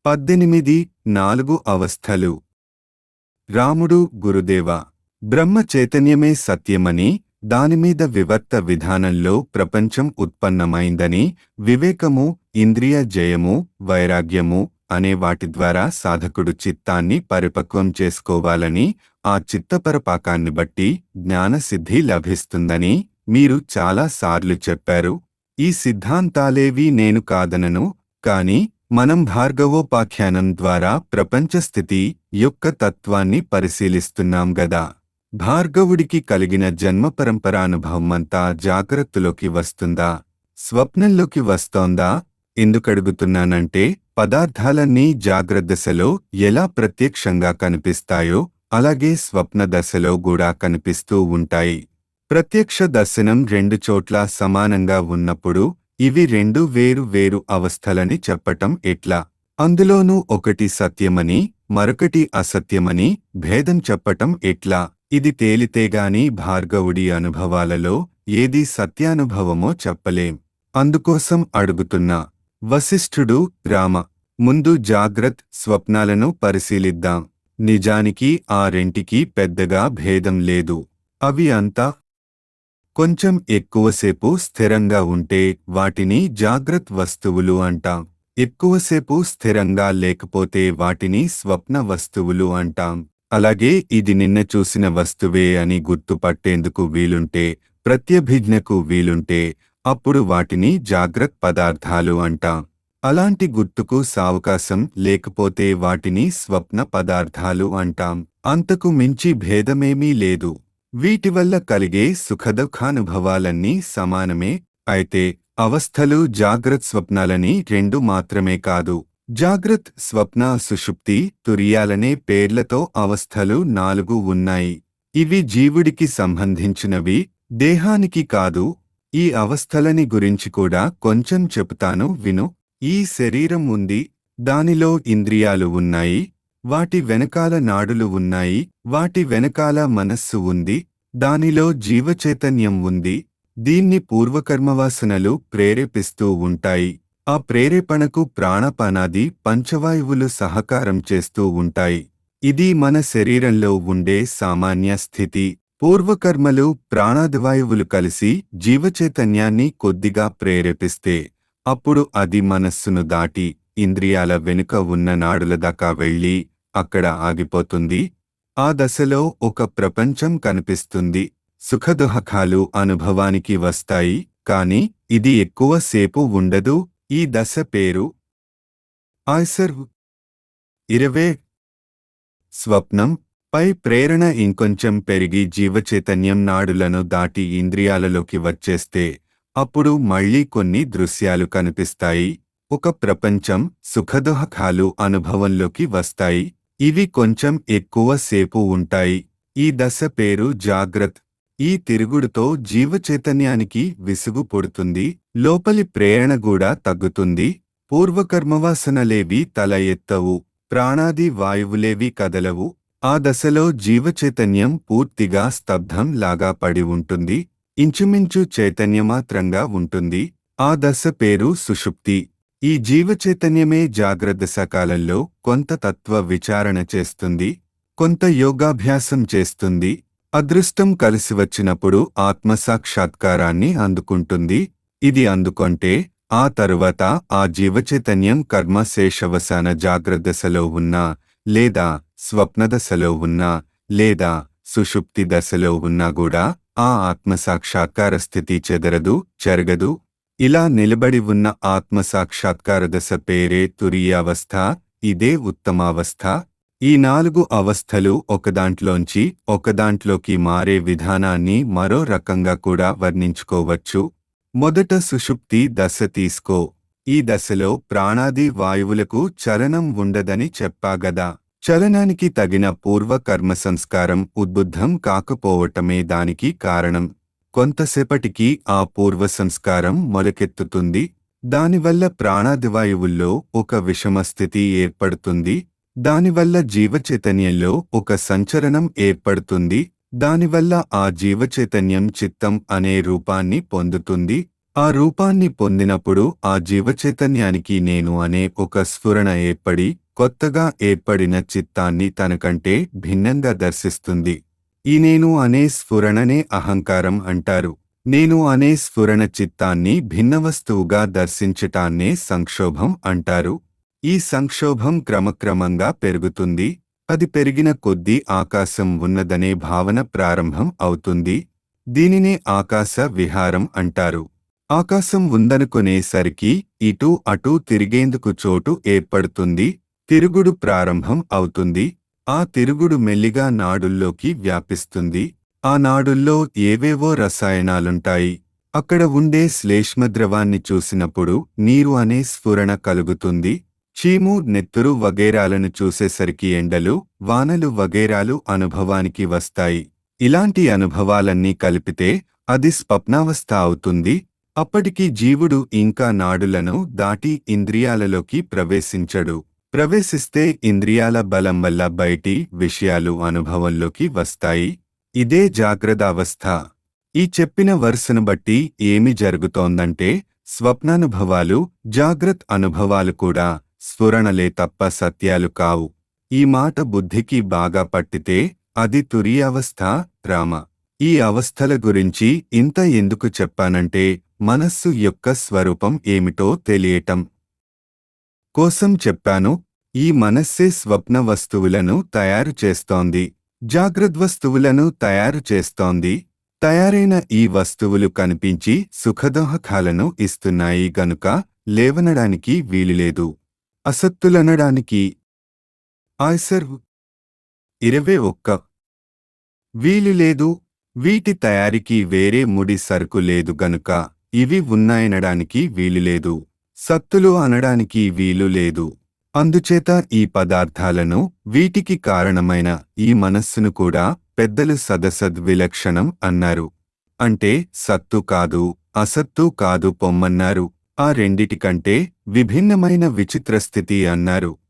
పద్దెనిమిది నాలుగు అవస్థలు రాముడు గురుదేవ బ్రహ్మ చైతన్యమే సత్యమని దానిమీద వివర్త విధానంలో ప్రపంచం ఉత్పన్నమైందని వివేకము ఇంద్రియ జయము వైరాగ్యము అనే వాటి ద్వారా సాధకుడు చిత్తాన్ని పరిపక్వం చేసుకోవాలని ఆ చిత్తపరపాకాన్ని బట్టి జ్ఞానసిద్ధి లభిస్తుందని మీరు చాలా సార్లు చెప్పారు ఈ సిద్ధాంతాలేవీ నేను కాదనను కాని మనం భార్గవోపాఖ్యానం ద్వారా ప్రపంచ స్థితి యొక్క తత్వాన్ని పరిశీలిస్తున్నాం గదా భార్గవుడికి కలిగిన జన్మ పరంపరానుభవమంతా జాగ్రత్తలోకి వస్తుందా స్వప్నంలోకి వస్తోందా ఎందుకడుగుతున్నానంటే పదార్థాలన్నీ జాగ్రత్త దశలో ఎలా ప్రత్యక్షంగా కనిపిస్తాయో అలాగే స్వప్న దశలో కూడా కనిపిస్తూ ఉంటాయి ప్రత్యక్ష దర్శనం రెండు చోట్ల సమానంగా ఉన్నప్పుడు ఇవి రెండు వేరు వేరు అవస్థలని చెప్పటం ఎట్లా అందులోనూ ఒకటి సత్యమని మరొకటి అసత్యమని భేదం చెప్పటం ఎట్లా ఇది తేలితేగాని భార్గవుడి అనుభవాలలో ఏది సత్యానుభవమో చెప్పలేం అందుకోసం అడుగుతున్నా వశిష్ఠుడు రామ ముందు జాగ్రత్ స్వప్నాలను పరిశీలిద్దాం నిజానికి ఆ రెంటికి పెద్దగా భేదం లేదు అవి అంతా కొంచెం ఎక్కువసేపు స్థిరంగా ఉంటే వాటిని జాగ్రత్త వస్తువులు అంటాం ఎక్కువసేపు స్థిరంగా లేకపోతే వాటిని స్వప్న వస్తువులు అంటాం అలాగే ఇది నిన్న చూసిన వస్తువే అని గుర్తుపట్టేందుకు వీలుంటే ప్రత్యభిజ్ఞకు వీలుంటే అప్పుడు వాటిని జాగ్రత్త పదార్థాలు అంటాం అలాంటి గుర్తుకు సావకాశం లేకపోతే వాటిని స్వప్న పదార్థాలు అంటాం అంతకు మించి భేదమేమీ లేదు వీటి వల్ల కలిగే సుఖదుఖానుభవాలన్నీ సమానమే అయితే అవస్థలు జాగ్రత్త స్వప్నాలని రెండు మాత్రమే కాదు జాగ్రత్ స్వప్న సుషుప్తి తురియాలనే పేర్లతో అవస్థలు నాలుగు ఉన్నాయి ఇవి జీవుడికి సంబంధించినవి దేహానికి కాదు ఈ అవస్థలని గురించి కూడా కొంచెం చెబుతాను విను ఈ శరీరం ఉంది దానిలో ఇంద్రియాలు ఉన్నాయి వాటి వెనకాల నాడులు ఉన్నాయి వాటి వెనకాల మనస్సు ఉంది దానిలో జీవచైతన్యం ఉంది దీన్ని పూర్వకర్మవాసనలు ప్రేరేపిస్తూ ఉంటాయి ఆ ప్రేరేపణకు ప్రాణపానాది పంచవాయువులు సహకారం చేస్తూ ఉంటాయి ఇది మన శరీరంలో ఉండే సామాన్య స్థితి పూర్వకర్మలు ప్రాణాదివాయువులు కలిసి జీవచైతన్యాన్ని కొద్దిగా ప్రేరేపిస్తే అప్పుడు అది మనస్సును దాటి ఇంద్రియాల వెనుక ఉన్న నాడుల దాకా వెళ్ళి అక్కడ ఆగిపోతుంది ఆ దశలో ఒక ప్రపంచం కనిపిస్తుంది సుఖదుహకాలు అనుభవానికి వస్తాయి కాని ఇది ఎక్కువ సేపు ఉండదు ఈ దశ పేరు ఆయ్సర్ ఇరవే స్వప్నం పై ప్రేరణ ఇంకొంచెం పెరిగి జీవచైతన్యం నాడులను దాటి ఇంద్రియాలలోకి వచ్చేస్తే అప్పుడు మళ్ళీ కొన్ని దృశ్యాలు కనిపిస్తాయి ఒక ప్రపంచం సుఖదుహకాలు అనుభవంలోకి వస్తాయి ఇవి కొంచెం ఎక్కువ సేపు ఉంటాయి ఈ దశ పేరు జాగ్రత్ ఈ తిరుగుడుతో జీవచైతన్యానికి విసుగు పుడుతుంది లోపలి ప్రేరణ కూడా తగ్గుతుంది పూర్వకర్మవాసనలేవి తల ఎత్తవు ప్రాణాది వాయువులేవి కదలవు ఆ దశలో జీవచైతన్యం పూర్తిగా స్తబ్ధం లాగా పడి ఉంటుంది ఇంచుమించు చైతన్యమాత్రంగా ఉంటుంది ఆ దశ పేరు సుషుప్తి ఈ జీవచైతన్యమే జాగ్రత్త సకాలంలో కొంత తత్వ విచారణ చేస్తుంది కొంత యోగాభ్యాసం చేస్తుంది అదృష్టం కలిసి వచ్చినప్పుడు ఆత్మసాక్షాత్కారాన్ని అందుకుంటుంది ఇది అందుకొంటే ఆ తరువాత ఆ జీవచైతన్యం కర్మ శేషవసాన జాగ్రత్తదశలో ఉన్నా లేదా స్వప్నదశలో ఉన్నా లేదా సుషుప్తి దశలో ఉన్నా కూడా ఆ ఆత్మసాక్షాత్కార స్థితి చెదరదు చెరగదు ఇలా నిలబడి ఉన్న ఆత్మసాక్షాత్కార దశ పేరే తురీయావస్థ ఇదే ఉత్తమావస్థ ఈ నాలుగు అవస్థలు ఒకదాంట్లోంచి ఒకదాంట్లోకి మారే విధానాన్ని మరో రకంగా కూడా వర్ణించుకోవచ్చు మొదట సుషుప్తి దశ తీసుకో ఈ దశలో ప్రాణాది వాయువులకు చలనం ఉండదని చెప్పాగదా చలనానికి తగిన పూర్వ కర్మ సంస్కారం ఉద్బుద్ధం కాకపోవటమే దానికి కారణం కొంతసేపటికి ఆ పూర్వ సంస్కారం మొలకెత్తుతుంది దానివల్ల ప్రాణాదివాయువుల్లో ఒక విషమస్థితి ఏర్పడుతుంది దానివల్ల జీవచైతన్యంలో ఒక సంచలనం ఏర్పడుతుంది దానివల్ల ఆ జీవచైతన్యం చిత్తం అనే రూపాన్ని పొందుతుంది ఆ రూపాన్ని పొందినప్పుడు ఆ జీవచైతన్యానికి నేను అనే ఒక స్ఫురణ ఏర్పడి కొత్తగా ఏర్పడిన చిత్తాన్ని తనకంటే భిన్నంగా దర్శిస్తుంది ఈ నేను అనే స్ఫురణనే అహంకారం అంటారు నేను అనే స్ఫురణ చిత్తాన్ని భిన్నవస్తువుగా దర్శించటాన్నే సంక్షోభం అంటారు ఈ సంక్షోభం క్రమక్రమంగా పెరుగుతుంది అది పెరిగిన కొద్దీ ఆకాశం ఉన్నదనే భావన ప్రారంభం అవుతుంది దీనినే ఆకాశ విహారం అంటారు ఆకాశం ఉందనుకునేసరికి ఇటూ అటూ తిరిగేందుకు చోటు ఏర్పడుతుంది తిరుగుడు ప్రారంభం అవుతుంది ఆ తిరుగుడు మెల్లిగా నాడుల్లోకి వ్యాపిస్తుంది ఆ నాడుల్లో ఏవేవో రసాయనాలుంటాయి అక్కడ ఉండే శ్లేష్మద్రవాన్ని చూసినప్పుడు నీరు అనే స్ఫురణ కలుగుతుంది చీము నెత్తురు వగేరాలను చూసేసరికి ఎండలు వానలు వగేరాలు అనుభవానికి వస్తాయి ఇలాంటి అనుభవాలన్నీ కలిపితే అది స్వప్నావస్థ అవుతుంది అప్పటికి జీవుడు ఇంకా నాడులను దాటి ఇంద్రియాలలోకి ప్రవేశించడు ప్రవేశిస్తే ఇంద్రియాల బలం వల్ల బయటి విషయాలు అనుభవంలోకి వస్తాయి ఇదే జాగ్రత్తావస్థ ఈ చెప్పిన వరుసను బట్టి ఏమి జరుగుతోందంటే స్వప్నానుభవాలు జాగ్రత్త అనుభవాలు కూడా స్ఫురణలే తప్ప సత్యాలు కావు ఈ మాట బుద్ధికి బాగా పట్టితే అది తురియావస్థ రామ ఈ అవస్థల గురించి ఇంత ఎందుకు చెప్పానంటే మనస్సు యొక్క స్వరూపం ఏమిటో తెలియటం కోసం చెప్పాను ఈ మనస్సే స్వప్న వస్తువులను తయారు చేస్తోంది జాగ్రద్వస్తువులను తయారు చేస్తోంది తయారైన ఈ వస్తువులు కనిపించి సుఖదోహకాలను ఇస్తున్నాయి గనుక లేవనడానికి వీలులేదు అసత్తులనడానికి ఆయ్సర్ ఇరవై ఒక్క వీలు లేదు వీటి తయారీకి వేరే ముడి సరుకు లేదు గనుక ఇవి ఉన్నాయనడానికి వీలులేదు సత్తులు అనడానికి వీలు లేదు అందుచేత ఈ పదార్థాలను వీటికి కారణమైన ఈ మనస్సును కూడా పెద్దలు సదసద్ విలక్షణం అన్నారు అంటే సత్తు కాదు అసత్తు కాదు పొమ్మన్నారు ఆ రెండిటికంటే విభిన్నమైన విచిత్రస్థితి అన్నారు